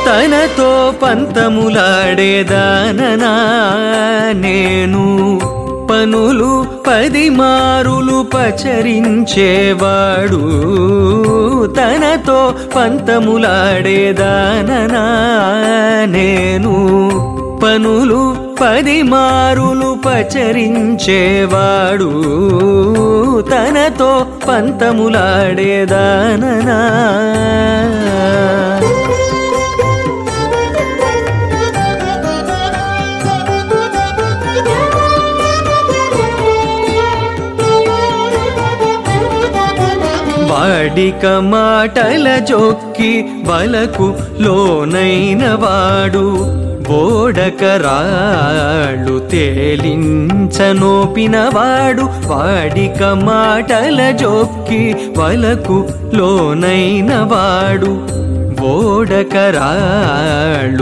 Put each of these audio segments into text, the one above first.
తనతో పంతములాడేదాననా నేను పనులు పది మారులు పచరించేవాడు తనతో పంతములాడేదాననా నేను పనులు పది మారులు పచరించేవాడు తనతో పంతములాడేదాననా వాడిక మాటల జొక్కి వలకు లోనైన వాడు బోడకరాళ్ళు తేలించనోపినవాడు వాడిక మాటల జొక్కి వలకు లోనైన వాడు ఓడకరాళ్ళు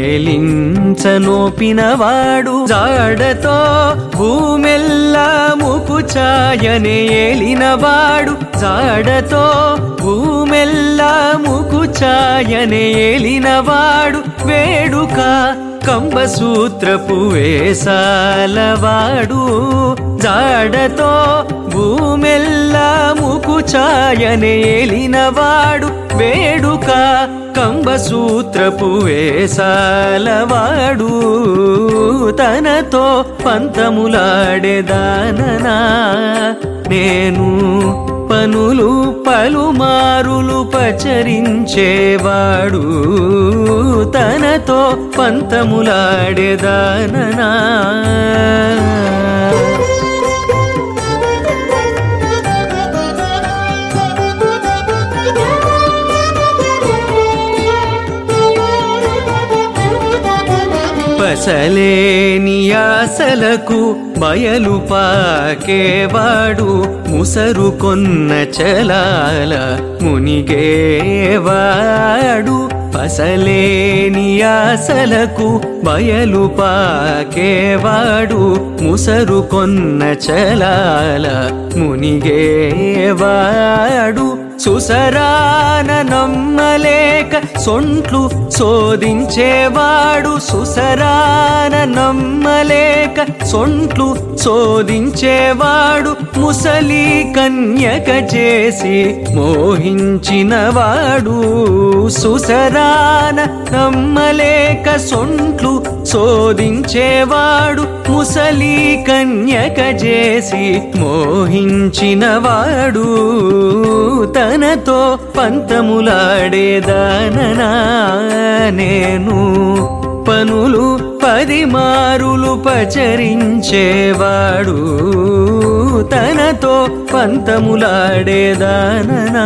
తేలించనోపినవాడు జాడతో భూమెల్లా ముకు ఛాయనే ఏలినవాడు జాడతో భూమెల్లా ముకు ఛాయనే ఏలినవాడు వేడుక కంబసూత్రపు వేసాలవాడు జాడతో భూమెల్లా ముకు ఛాయనే ఏలినవాడు వేడుక కంబసూత్రపు వేసాలవాడు తనతో పంతములాడేదాననా నేను పనులు పలుమారులు పచరించేవాడు తనతో పంతములాడేదాననా పసలేని ఆశలకు బయలు పాకేవాడు ముసరు కొన్న చలాల మునిగేవాడు పసలేని ఆశలకు బయలు పాకేవాడు ముసరు కొన్న చలాల మునిగేవాడు సుసరాన నమ్మలేక సొంట్లు శోధించేవాడు సుసరాన నమ్మలేక సొంట్లు శోధించేవాడు ముసలి కన్యక చేసి మోహించినవాడు సుసరాన నమ్మలేక సొంట్లు శోధించేవాడు ముసలి కన్యక చేసి మోహించినవాడు తనతో పంతములాడేదాననా నేను పనులు పది మారులు పచరించేవాడు తనతో పంతములాడేదాననా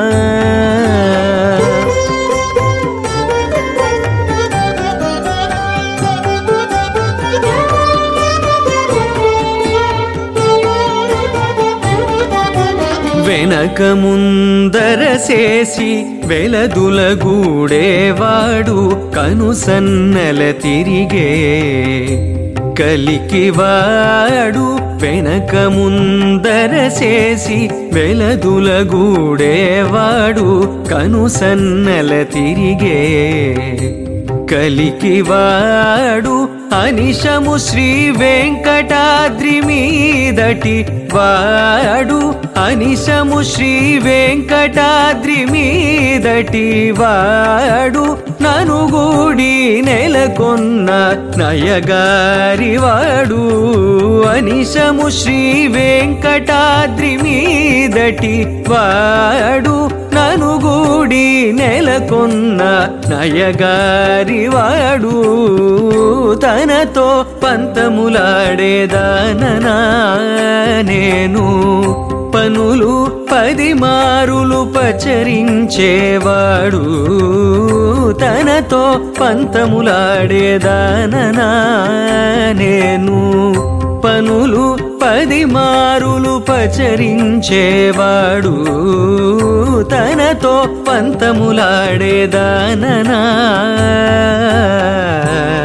వెనక ముందర చేసి వెలదులగూడేవాడు కనుసన్నల తిరిగే కలికివాడు వెనక ముందర చేసి వెలదులగూడేవాడు కనుసన్నల తిరిగే కలికివాడు అనిశము శ్రీ వెంకటాద్రి మీదటి వాడు అనిశము శ్రీ వెంకటాద్రి మీదటి వాడు ననుగూడి నెలకొన్న నయగారివాడు అనిశము శ్రీ వెంకటాద్రి మీదటి వాడు ననుగూడి నెలకొన్న నయగారివాడు తనతో పంతములాడేదాననా నేను పనులు పది మారులు పచరించేవాడు తనతో పంతములాడేదాననా నేను పనులు పది మారులు పచరించేవాడు తనతో పంతములాడేదాననా